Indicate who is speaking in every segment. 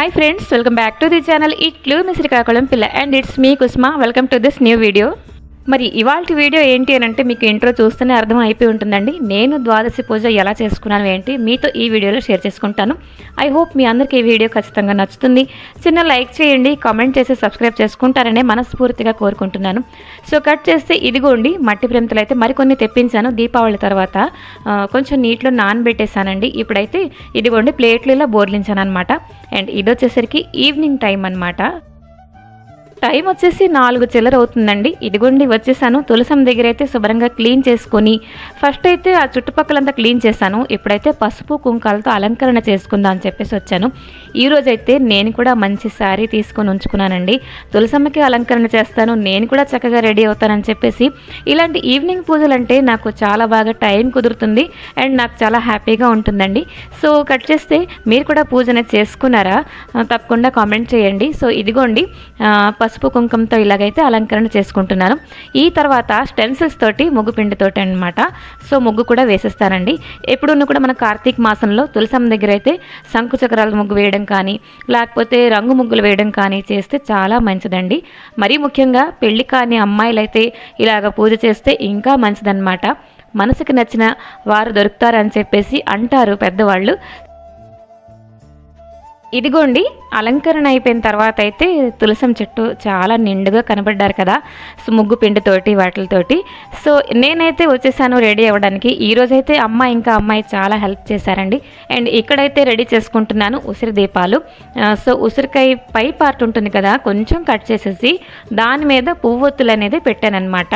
Speaker 1: hi friends welcome back to the channel ఇట్లు మీ శ్రీకాకుళం పిల్ల and it's me Kusma welcome to this new video మరి ఇవాళ వీడియో ఏంటి అని అంటే మీకు ఇంట్రో చూస్తేనే అర్థం అయిపోయి ఉంటుందండి నేను ద్వాదశి పూజ ఎలా చేసుకున్నాను ఏంటి మీతో ఈ వీడియోలో షేర్ చేసుకుంటాను ఐ హోప్ మీ అందరికీ ఈ వీడియో ఖచ్చితంగా నచ్చుతుంది చిన్న లైక్ చేయండి కామెంట్ చేసి సబ్స్క్రైబ్ చేసుకుంటారనే మనస్ఫూర్తిగా కోరుకుంటున్నాను సో కట్ చేస్తే ఇదిగోండి మట్టి ప్రేమతలు అయితే మరికొన్ని తెప్పించాను దీపావళి తర్వాత ఆ, కొంచెం నీటిలో నానబెట్టేశానండి ఇప్పుడైతే ఇదిగోండి ప్లేట్లు ఇలా బోర్లించాను అనమాట అండ్ ఇది వచ్చేసరికి ఈవినింగ్ టైం అనమాట టైం వచ్చేసి నాలుగు చిల్లర అవుతుందండి ఇదిగోండి వచ్చేసాను తులసం దగ్గర అయితే శుభ్రంగా క్లీన్ చేసుకొని ఫస్ట్ అయితే ఆ చుట్టుపక్కలంతా క్లీన్ చేశాను ఇప్పుడైతే పసుపు కుంకాలతో అలంకరణ చేసుకుందాం అని చెప్పేసి వచ్చాను ఈ రోజైతే నేను కూడా మంచి శారీ తీసుకొని ఉంచుకున్నానండి తులసమ్మకి అలంకరణ చేస్తాను నేను కూడా చక్కగా రెడీ అవుతానని చెప్పేసి ఇలాంటి ఈవినింగ్ పూజలు అంటే నాకు చాలా బాగా టైం కుదురుతుంది అండ్ నాకు చాలా హ్యాపీగా ఉంటుందండి సో కట్ చేస్తే మీరు కూడా పూజ అనేది చేసుకున్నారా ఆ, తప్పకుండా కామెంట్ చేయండి సో ఇదిగోండి ఆ, పసుపు కుంకుమతో ఇలాగైతే అలంకరణ చేసుకుంటున్నాను ఈ తర్వాత స్టెన్సిల్స్ తోటి ముగ్గు పిండితోటి అనమాట సో ముగ్గు కూడా వేసేస్తానండి ఎప్పుడున్న కూడా మన కార్తీక మాసంలో తులసమ్మ దగ్గర అయితే శంకు చక్రాల ముగ్గు వేయడం కానీ లేకపోతే రంగు ముగ్గులు వేయడం కానీ చేస్తే చాలా మంచిదండి మరీ ముఖ్యంగా పెళ్లి కాని అమ్మాయిలైతే ఇలాగ పూజ చేస్తే ఇంకా మంచిదన్నమాట మనసుకు నచ్చిన వారు దొరుకుతారని చెప్పేసి అంటారు పెద్దవాళ్ళు ఇదిగోండి అలంకరణ అయిపోయిన తర్వాత అయితే తులసం చెట్టు చాలా నిండుగా కనబడ్డారు కదా సో ముగ్గు పిండితోటి వాటితోటి సో నేనైతే వచ్చేసాను రెడీ అవ్వడానికి ఈ రోజైతే అమ్మ ఇంకా అమ్మాయి చాలా హెల్ప్ చేశారండి అండ్ ఇక్కడైతే రెడీ చేసుకుంటున్నాను ఉసిరి దీపాలు ఆ, సో ఉసిరికాయ పై పార్ట్ ఉంటుంది కదా కొంచెం కట్ చేసేసి దాని మీద పువ్వొత్తులు అనేది పెట్టానన్నమాట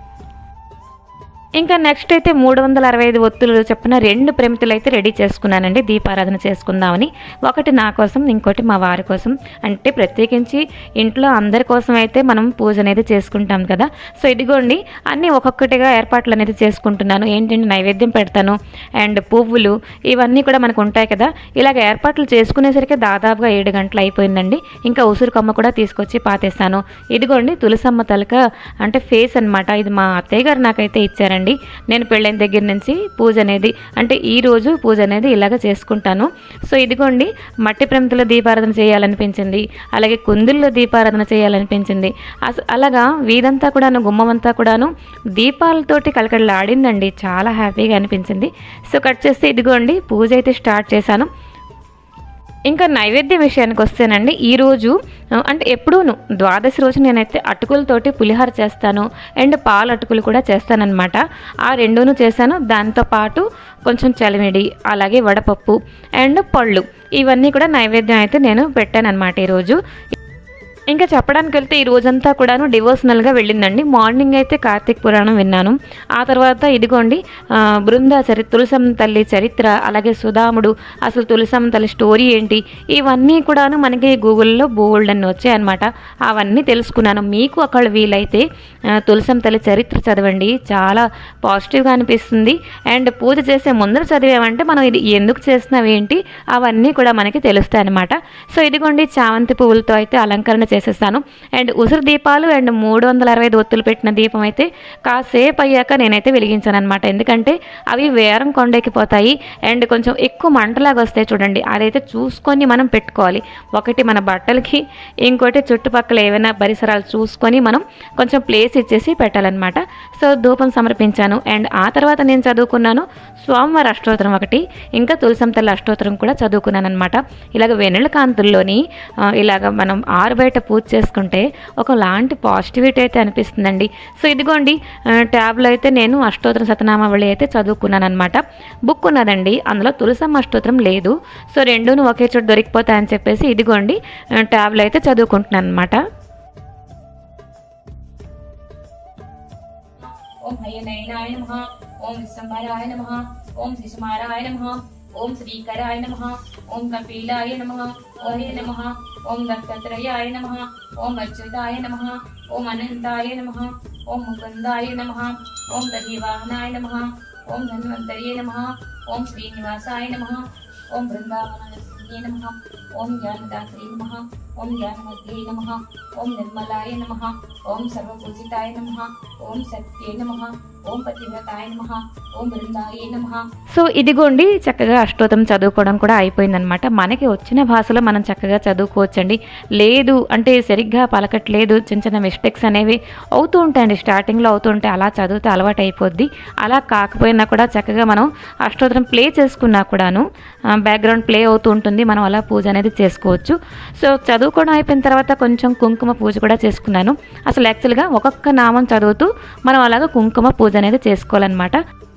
Speaker 1: ఇంకా నెక్స్ట్ అయితే మూడు వందల అరవై ఐదు ఒత్తులు చెప్పిన రెండు ప్రమితులు అయితే రెడీ చేసుకున్నానండి దీపారాధన చేసుకుందామని ఒకటి నా కోసం ఇంకోటి మా వారి కోసం అంటే ప్రత్యేకించి ఇంట్లో అందరి కోసం అయితే మనం పూజ అనేది చేసుకుంటాం కదా సో ఇదిగోండి అన్నీ ఒక్కొక్కటిగా ఏర్పాట్లు అనేది చేసుకుంటున్నాను ఏంటంటే నైవేద్యం పెడతాను అండ్ పువ్వులు ఇవన్నీ కూడా మనకు ఉంటాయి కదా ఇలాగ ఏర్పాట్లు చేసుకునేసరికి దాదాపుగా ఏడు గంటలు అయిపోయిందండి ఇంకా ఉసురు కొమ్మ కూడా తీసుకొచ్చి పాతేస్తాను ఇదిగోండి తులసమ్మ తలక అంటే ఫేస్ అన్నమాట ఇది మా అత్తయ్య గారు నాకైతే ఇచ్చారండి నేను పెళ్ళైన దగ్గర నుంచి పూజ అనేది అంటే ఈ రోజు పూజ అనేది ఇలాగ చేసుకుంటాను సో ఇదిగోండి మట్టి ప్రమితుల దీపారాధన చేయాలనిపించింది అలాగే కుందుల్లో దీపారాధన చేయాలనిపించింది అస అలాగా వీధంతా కూడాను గుమ్మమంతా కూడాను దీపాలతోటి కలకడలాడిందండి చాలా హ్యాపీగా అనిపించింది సో కట్ చేస్తే ఇదిగోండి పూజ అయితే స్టార్ట్ చేశాను ఇంకా నైవేద్యం విషయానికి వస్తేనండి ఈరోజు ఆ, అంటే ఎప్పుడూను ద్వాదశి రోజు నేనైతే అటుకులతోటి పులిహోర చేస్తాను అండ్ పాల అటుకులు కూడా చేస్తానన్నమాట ఆ రెండును చేశాను దాంతో పాటు కొంచెం చలిమిడి అలాగే వడపప్పు అండ్ పళ్ళు ఇవన్నీ కూడా నైవేద్యం అయితే నేను పెట్టానన్నమాట ఈరోజు ఇంకా చెప్పడానికి వెళ్తే ఈ రోజంతా కూడాను డివోషనల్గా వెళ్ళిందండి మార్నింగ్ అయితే కార్తీక పురాణం విన్నాను ఆ తర్వాత ఇదిగోండి ఆ, బృంద చరి తులసమ్మ తల్లి చరిత్ర అలాగే సుధాముడు అసలు తులసమ్మ తల్లి స్టోరీ ఏంటి ఇవన్నీ కూడాను మనకి గూగుల్లో బోల్డ్ అని వచ్చాయన్నమాట అవన్నీ తెలుసుకున్నాను మీకు ఒకళ్ళు వీలైతే ఆ, తులసమ్మ తల్లి చరిత్ర చదవండి చాలా పాజిటివ్గా అనిపిస్తుంది అండ్ పూజ చేసే ముందర చదివామంటే మనం ఇది ఎందుకు చేస్తున్నాం ఏంటి అవన్నీ కూడా మనకి తెలుస్తాయి అనమాట సో ఇదిగోండి చామంతి పువ్వులతో అయితే అలంకరణ చేసేస్తాను అండ్ ఉసిరి దీపాలు అండ్ మూడు వందల అరవై ఐదు ఒత్తులు పెట్టిన దీపం అయితే కాసేపు అయ్యాక నేనైతే వెలిగించాను అనమాట ఎందుకంటే అవి వేరం కొండెక్కిపోతాయి అండ్ కొంచెం ఎక్కువ మంటలాగా వస్తాయి చూడండి అదైతే చూసుకొని మనం పెట్టుకోవాలి ఒకటి మన బట్టలకి ఇంకోటి చుట్టుపక్కల ఏవైనా పరిసరాలు చూసుకొని మనం కొంచెం ప్లేస్ ఇచ్చేసి పెట్టాలన్నమాట సో ధూపం సమర్పించాను అండ్ ఆ తర్వాత నేను చదువుకున్నాను స్వామివారి అష్టోత్తరం ఒకటి ఇంకా తులసం తల్లి అష్టోత్తరం కూడా చదువుకున్నాను అనమాట ఇలాగ వెన్నెల కాంతుల్లోని ఆ, ఇలాగ మనం ఆరు బయట పూజ చేసుకుంటే ఒకలాంటి పాజిటివిటీ అయితే అనిపిస్తుందండి సో ఇదిగోండి ఆ, ట్యాబ్లో అయితే నేను అష్టోత్తరం సతనామావళి అయితే చదువుకున్నాను అనమాట బుక్ ఉన్నదండి అందులో తులసమ్మ అష్టోత్తరం లేదు సో రెండూను ఒకే చోట దొరికిపోతాయని చెప్పేసి ఇదిగోండి ఆ, ట్యాబ్లో అయితే చదువుకుంటున్నాను అనమాట
Speaker 2: ఓం హయనయనాయ నమః ఓం విశ్వంభరాయ నమః ఓం శిశుమారాయ నమః ఓం శ్రీకరాయ నమః ఓం కపిలాయ నమః ఓం హే నమః ఓం దత్తాత్రేయాయ నమః ఓం అచ్యుతాయ నమః ఓం అనంతాయ నమః ఓం ముకుందాయ నమః ఓం దధివాహనాయ నమః ఓం ధన్వంతర్యే నమః ఓం శ్రీనివాసాయ నమః ఓం బృందావనస్య నమః ఓం జ్ఞానదాత్రే నమ ఓం జ్ఞానమధ్యే నమ ఓం నిర్మలాయ నమ ఓం సర్వపూజితాయ నమ ఓం సత్యే నమ ఓం పతివ్రతాయ నమ ఓం బృందాయ నమ
Speaker 1: సో ఇదిగోండి చక్కగా అష్టోత్తం చదువుకోవడం కూడా అయిపోయిందనమాట మనకి వచ్చిన భాషలో మనం చక్కగా చదువుకోవచ్చండి లేదు అంటే సరిగ్గా పలకట్లేదు చిన్న చిన్న మిస్టేక్స్ అనేవి అవుతూ ఉంటాయండి స్టార్టింగ్లో అవుతూ ఉంటాయి అలా చదివితే అలవాటు అయిపోద్ది అలా కాకపోయినా కూడా చక్కగా మనం అష్టోత్తరం ప్లే చేసుకున్నా కూడాను బ్యాక్గ్రౌండ్ ప్లే అవుతూ ఉంటుంది మనం అలా పూజ అనేది చేసుకోవచ్చు సో చదువుకోవడం అయిపోయిన తర్వాత కొంచెం కుంకుమ పూజ కూడా చేసుకున్నాను అసలు యాక్చువల్గా ఒక్కొక్క నామం చదువుతూ మనం అలాగ కుంకుమ పూజ అనేది చేసుకోవాలన్నమాట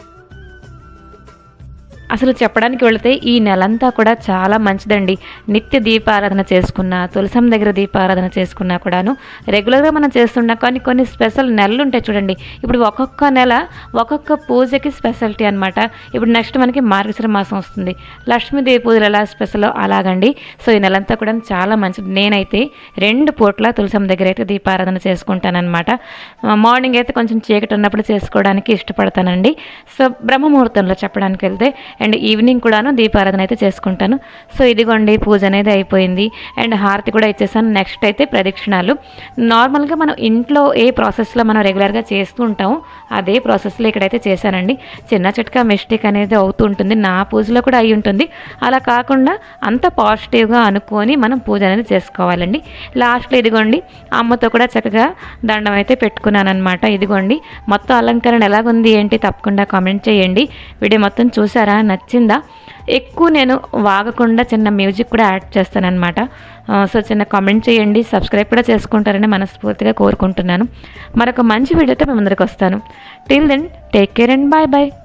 Speaker 1: అసలు చెప్పడానికి వెళితే ఈ నెలంతా కూడా చాలా మంచిదండి నిత్య దీపారాధన చేసుకున్నా తులసం దగ్గర దీపారాధన చేసుకున్నా కూడాను రెగ్యులర్గా మనం చేస్తున్నా కానీ కొన్ని స్పెషల్ నెలలు ఉంటాయి చూడండి ఇప్పుడు ఒక్కొక్క నెల ఒక్కొక్క పూజకి స్పెషాలిటీ అనమాట ఇప్పుడు నెక్స్ట్ మనకి మార్గశిర మాసం వస్తుంది లక్ష్మీదేవి పూజలు ఎలా స్పెషల్ అలాగండి సో ఈ నెలంతా కూడా చాలా మంచిది నేనైతే రెండు పూట్ల తులసం దగ్గర అయితే దీపారాధన చేసుకుంటానన్నమాట మార్నింగ్ అయితే కొంచెం చీకటి ఉన్నప్పుడు చేసుకోవడానికి ఇష్టపడతానండి సో బ్రహ్మముహూర్తంలో చెప్పడానికి వెళ్తే అండ్ ఈవినింగ్ కూడాను దీపారాధన అయితే చేసుకుంటాను సో ఇదిగోండి పూజ అనేది అయిపోయింది అండ్ హారతి కూడా ఇచ్చేసాను నెక్స్ట్ అయితే ప్రదక్షిణాలు నార్మల్గా మనం ఇంట్లో ఏ ప్రాసెస్లో మనం రెగ్యులర్గా చేస్తూ ఉంటామో అదే ప్రాసెస్లో ఇక్కడైతే చేశానండి చిన్న చిట్కా మిస్టేక్ అనేది అవుతూ ఉంటుంది నా పూజలో కూడా అయి ఉంటుంది అలా కాకుండా అంత పాజిటివ్గా అనుకొని మనం పూజ అనేది చేసుకోవాలండి లాస్ట్లో ఇదిగోండి అమ్మతో కూడా చక్కగా దండం అయితే పెట్టుకున్నాను అనమాట ఇదిగోండి మొత్తం అలంకరణ ఎలాగుంది ఏంటి తప్పకుండా కామెంట్ చేయండి వీడియో మొత్తం చూసారా నచ్చిందా ఎక్కువ నేను వాగకుండా చిన్న మ్యూజిక్ కూడా యాడ్ చేస్తానన్నమాట ఆ, సో చిన్న కామెంట్ చేయండి సబ్స్క్రైబ్ కూడా చేసుకుంటారని మనస్ఫూర్తిగా కోరుకుంటున్నాను మరొక మంచి వీడియోతో మేము ముందరికి వస్తాను till then take care and bye bye